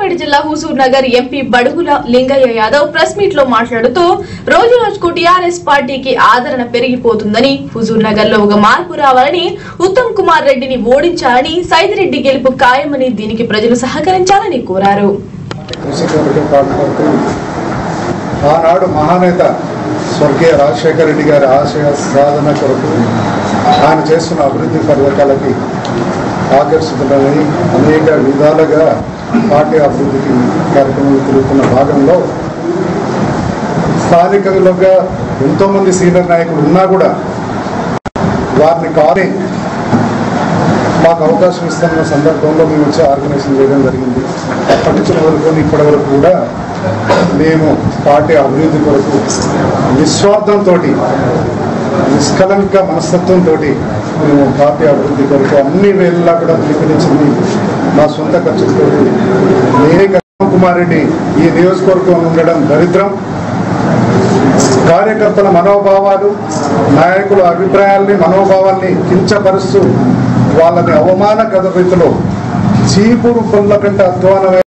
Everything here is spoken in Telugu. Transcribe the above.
సూర్యాపేట జిల్లా హుజూర్ నగర్ ఎంపీ బడుగుల లింగయ్య యాదవ్ ప్రెస్ మీట్ లో మాట్లాడుతూ రోజు రోజుకు టీఆర్ఎస్ పార్టీకి ఆదరణ పెరిగిపోతుందని హుజూర్ నగర్ లో ఒక మార్పు రావాలని ఉత్తమ్ కుమార్ రెడ్డిని ఓడించాలని సైదిరెడ్డి గెలుపు ఖాయమని దీనికి ప్రజలు సహకరించాలని కోరారు కృషి కమిటీ పాల్గొంటూ ఆనాడు మహానేత స్వర్గీయ రాజశేఖర రెడ్డి గారి ఆశయ సాధన కొరకు ఆయన చేస్తున్న అభివృద్ధి పథకాలకి ఆకర్షితులని అనేక విధాలుగా పార్టీ అభివృద్ధికి కార్యక్రమాలు తిరుగుతున్న భాగంలో స్థానికంగా ఎంతోమంది సీనియర్ నాయకులు ఉన్నా కూడా వారిని కానీ మాకు అవకాశం ఇస్తున్న సందర్భంలో మేము వచ్చి ఆర్గనైజేషన్ చేయడం జరిగింది అప్పటి నుంచి మొదలుకొని ఇప్పటి వరకు కూడా మేము పార్టీ అభివృద్ధి కొరకు నిస్వార్థంతో నిష్కలంక మనస్తత్వంతో మేము పార్టీ అభివృద్ధి కొరకు అన్ని వేళలా కూడా పిలుపునిచ్చింది మా సొంత ఖర్చులతో నేనే కృష్ణ కుమార్ రెడ్డి ఈ నియోజకవర్గం ఉండడం దరిద్రం కార్యకర్తల మనోభావాలు నాయకుల అభిప్రాయాల్ని మనోభావాల్ని కించపరుస్తూ వాళ్ళని అవమానకర రీతిలో చీపురు పనుల కంటే అధ్వానమైన